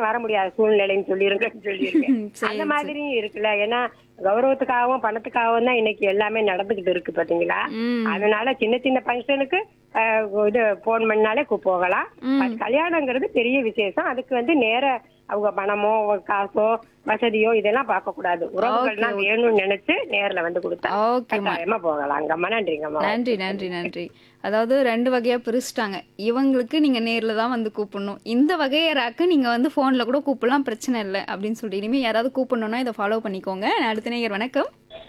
வர முடியாத சூழ்நிலைன்னு சொல்லிருங்கன்னு சொல்லியிருக்கேன் சரி, அந்த மாதிரியும் இருக்குல்ல ஏன்னா கௌரவத்துக்காகவும் பணத்துக்காகவும் தான் இன்னைக்கு எல்லாமே நடந்துகிட்டு இருக்கு பாத்தீங்களா ம். அதனால சின்ன சின்ன ஃபங்க்ஷனுக்கு இது போன் பண்ணாலே கூ- போகலாம் ம். அது கல்யாணங்கிறது பெரிய விசேஷம் அதுக்கு வந்து நேர அவங்க பணமோ காசோ வசதியோ இதெல்லாம் பார்க்க கூடாது உறவுகள்லாம் வேணும்னு நினைச்சு நேர்ல வந்து கொடுத்தா ஓகேம்மா கட்டாயமா போகலாம் அங்கம்மா நன்றிங்கம்மா நன்றி நன்றி நன்றி அதாவது ரெண்டு வகையா பிரிச்சுட்டாங்க இவங்களுக்கு நீங்க நேர்ல தான் வந்து கூப்பிடணும் இந்த வகையராக்கு நீங்க வந்து போன்ல கூட கூப்பிடலாம் பிரச்சனை இல்லை அப்படின்னு சொல்லிட்டு இனிமே யாராவது கூப்பிடணும்னா இதை ஃபாலோ பண்ணிக்கோங்க அடுத்த நேயர் வணக்கம்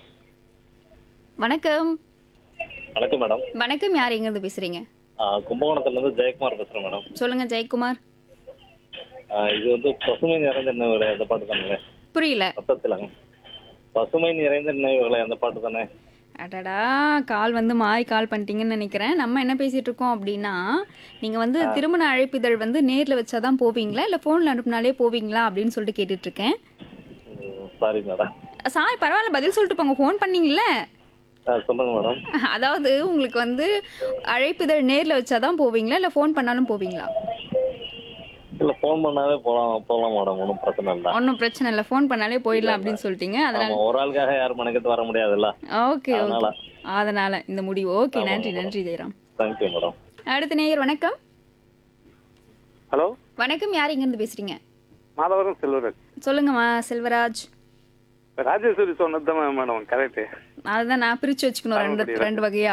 வணக்கம் வணக்கம் மேடம் வணக்கம் யார் எங்கிருந்து பேசுறீங்க ஆஹ் கும்பகோணத்துல இருந்து ஜெயக்குமார் பேசுறேன் மேடம் சொல்லுங்க ஜெயக்குமார் ஆஹ் இது வந்து பசுமை நிறைந்த நினைவுகளை அந்த பாட்டு தானே புரியல மொத்தத்துல பசுமை நிறைந்த நினைவுகளை அந்த பாட்டு தானே அடடா கால் வந்து மாறி கால் பண்ணிட்டீங்கன்னு நினைக்கிறேன் நம்ம என்ன பேசிட்டு இருக்கோம் அப்படின்னா நீங்க வந்து திருமண அழைப்பிதழ் வந்து நேர்ல வச்சாதான் போவீங்களா இல்ல போன்ல அனுப்புனாலே போவீங்களா அப்படின்னு சொல்லிட்டு கேட்டுட்டு இருக்கேன் சாரி மேடம் சாரி பரவாயில்ல பதில் சொல்லிட்டு போங்க ஃபோன் பண்ணீங்கல்ல சொல்லுங்க மேடம் அதாவது உங்களுக்கு வந்து அழைப்பிதழ் நேர்ல வச்சாதான் போவீங்களா இல்ல ஃபோன் பண்ணாலும் போவீங்களா இல்ல ஃபோன் பண்ணாவே போலாம் போலாம் மேடம் ஒன்றும் பிரச்சனை இல்லை ஒன்றும் பிரச்சனை இல்லை ஃபோன் பண்ணாலே போயிடலாம் அப்படின்னு சொல்லிட்டீங்க அதனால ஆமா ஒரு ஆளுக்காக யாரும் மனைக்கிட்டு வர முடியாதுல்ல ஓகே அதனால. ஓகே அதனால இந்த முடிவு ஓகே நன்றி நன்றி ஜெயராம் தேங்க்யூ மேடம் அடுத்த நேயர் வணக்கம் ஹலோ வணக்கம் யார் இருந்து பேசுறீங்க மாதவரம் செல்வராஜ் சொல்லுங்கம்மா செல்வராஜ் ராஜேஸ்வரி சொன்னது தான் மேடம் கரெக்ட் அதுதான் நான் பிரிச்சு வச்சுக்கணும் ரெண்டு முடியல. ரெண்டு வகையா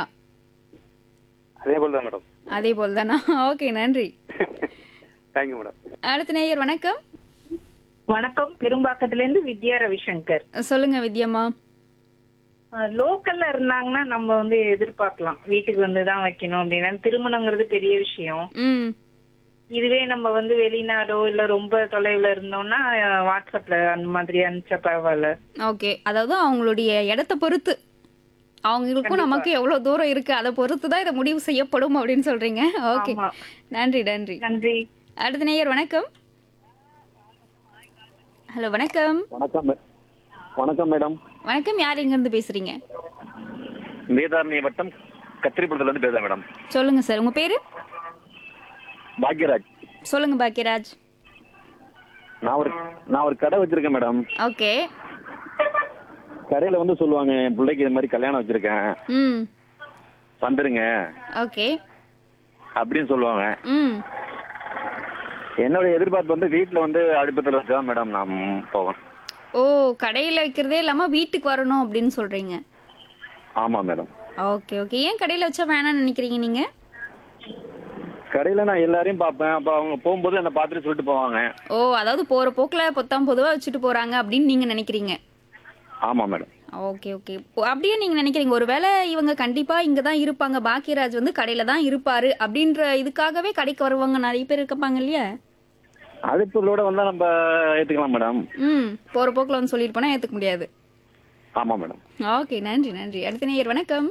அதே போல் தான் மேடம் அதே போல் தானா ஓகே நன்றி தேங்க்யூ மேடம் அடுத்த நேயர் வணக்கம் வணக்கம் பெரும்பாக்கத்துல இருந்து வித்யா ரவிசங்கர் சொல்லுங்க வித்யம்மா லோக்கல்ல இருந்தாங்கன்னா நம்ம வந்து எதிர்பார்க்கலாம் வீட்டுக்கு வந்து தான் வைக்கணும் அப்படின்னா திருமணங்கிறது பெரிய விஷயம் ம் இதுவே நம்ம வந்து வெளிநாடோ இல்ல ரொம்ப தொலைவுல இருந்தோம்னா அஹ், வாட்ஸ்அப்ல அந்த மாதிரி அனுப்பிச்சா பரவாயில்ல ஓகே அதாவது அவங்களுடைய இடத்த பொறுத்து அவங்களுக்கும் நமக்கு எவ்வளவு தூரம் இருக்கு அதை பொறுத்து தான் இதை முடிவு செய்யப்படும் அப்படின்னு சொல்றீங்க ஓகே ஆமா. நன்றி நன்றி நன்றி அடுத்த நேயர் வணக்கம் ஹலோ வணக்கம் வணக்கம் மே- வணக்கம் மேடம் வணக்கம் யார் எங்க இருந்து பேசுறீங்க வேதாரண்ய வட்டம் கத்திரிப்பள்ளத்துல இருந்து பேசுறேன் மேடம் சொல்லுங்க சார் உங்க பேரு பாக்யராஜ் சொல்லுங்க பாக்கியராஜ் நான் ஒரு நான் ஒரு கடை வச்சிருக்கேன் மேடம் ஓகே கடையில வந்து சொல்லுவாங்க என் பிள்ளைக்கு இது மாதிரி கல்யாணம் வச்சிருக்கேன் ம் வந்துருங்க ஓகே அப்படின்னு சொல்லுவாங்க ம் என்னோட எதிர்பார்ப்பு வந்து வீட்டுல வந்து அடுப்பத்தில் வச்சுதான் மேடம் நான் போவேன் ஓ கடையில் வைக்கிறதே இல்லாமல் வீட்டுக்கு வரணும் அப்படின்னு சொல்கிறீங்க ஆமா மேடம் ஓகே ஓகே ஏன் கடையில் வச்சா வேணாம்னு நினைக்கிறீங்க நீங்கள் கடையில நான் எல்லாரையும் பார்ப்பேன் அப்ப அவங்க போகும்போது என்ன பார்த்துட்டு சொல்லிட்டு போவாங்க ஓ அதாவது போகிற போக்கில் பொத்தாம் பொதுவாக வச்சுட்டு போகிறாங்க அப்படின்னு நீங்கள் நினைக்கிறீங்க ஆமா மேடம் ஓகே ஓகே அப்படியே நீங்கள் நினைக்கிறீங்க ஒருவேளை இவங்க கண்டிப்பாக இங்கே தான் இருப்பாங்க பாக்கியராஜ் வந்து கடையில் தான் இருப்பார் அப்படின்ற இதுக்காகவே கடைக்கு வருவாங்க நிறைய பேர் இருப்பாங்க இல்லையா அடுப்புகளோட வந்தா நம்ம ஏத்துக்கலாம் மேடம் ம் போகிற போக்கில் வந்து சொல்லிட்டு போனால் ஏற்றுக்க முடியாது ஆமா மேடம் ஓகே நன்றி நன்றி அடுத்த நேயர் வணக்கம்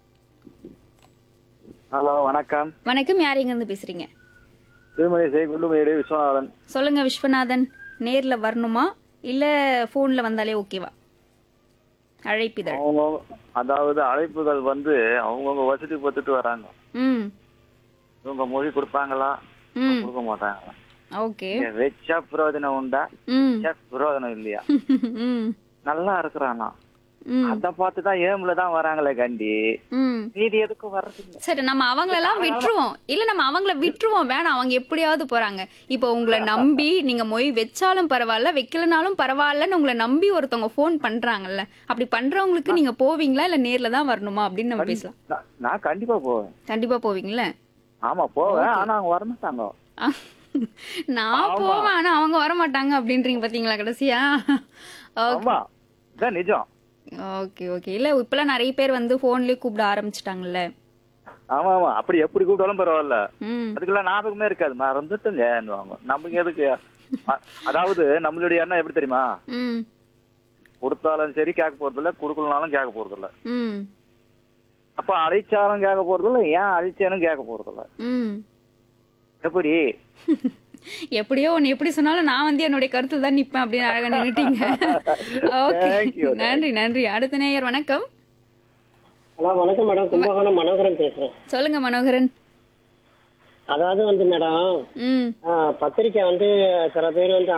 ஹலோ வணக்கம் வணக்கம் யார் எங்கேருந்து பேசுகிறீங்க திருமதி செய்குள்ளுமையுடைய விஸ்வநாதன் சொல்லுங்க விஸ்வநாதன் நேர்ல வரணுமா இல்ல போன்ல வந்தாலே ஓகேவா அழைப்பிதழ் அவங்க அதாவது அழைப்புகள் வந்து அவங்கவுங்க வசதி பார்த்துட்டு வராங்க ம் இவங்க மொழி கொடுப்பாங்களா ம் கொடுக்க மாட்டாங்களா ஓகே இங்க வச்சா பிரயோஜனம் உண்டா ம் வச்சா பிரயோஜனம் இல்லையா ம் நல்லா இருக்கிறானா ம் அத பார்த்து தான் ஏம்ல தான் வராங்களே கண்டி ம் மீதி எதுக்கு வர்றதில்ல சரி நம்ம அவங்களெல்லாம் விட்டுருவோம் இல்ல நம்ம அவங்கள விட்டுருவோம் வேணாம் அவங்க எப்படியாவது போறாங்க இப்போ உங்களை நம்பி நீங்க மொய் வச்சாலும் பரவாயில்ல வைக்கலனாலும் பரவாயில்லன்னு உங்களை நம்பி ஒருத்தவங்க ஃபோன் பண்றாங்கல்ல அப்படி பண்றவங்களுக்கு நீங்க போவீங்களா இல்ல நேர்ல தான் வரணுமா அப்படின்னு நம்ம பேசலாம் நான்- நான் கண்டிப்பா போவேன் கண்டிப்பா போவீங்களா ஆமா போவேன் ஆனா அவங்க வரமாட்டாங்க நான் போவேன் ஆனா அவங்க வர மாட்டாங்க அப்படின்றீங்க பாத்தீங்களா கடைசியா ஆமா இதான் நிஜம் ஓகே ஓகே இல்ல இப்பெல்லாம் நிறைய பேர் வந்து போன்லயே கூப்பிட ஆரம்பிச்சிட்டாங்கல்ல ஆமா ஆமா அப்படி எப்படி கூப்பிட்டாலும் பரவாயில்ல ம் அதுக்கெல்லாம் ஞாபகமே இருக்காது மறந்துட்டுங்கன்னுவாங்க நமக்கு எதுக்கு அ- அதாவது நம்மளுடைய எண்ணம் எப்படி தெரியுமா ம் கொடுத்தாலும் சரி கேட்க போறதில்ல கொடுக்கலனாலும் கேட்க போறதில்ல ம் அப்ப அழைச்சாலும் கேட்க போறதில்ல ஏன் அழைச்சாலும் கேட்க போறதில்ல ம் எப்படி எப்படியோ ஒன்று எப்படி சொன்னாலும் நான் வந்து என்னுடைய கருத்துல தான் நிப்பேன் அப்படின்னு அழகா நின்னுட்டீங்க ஓகே Thank you. நன்றி நன்றி அடுத்த நேயர் வணக்கம் ஹலோ வணக்கம் மேடம் கும்பகோணம் மனோகரன் பேசுறேன் சொல்லுங்க மனோகரன் அதாவது வந்து மேடம் ம் ஆ, பத்திரிக்கை வந்து சில பேர் வந்து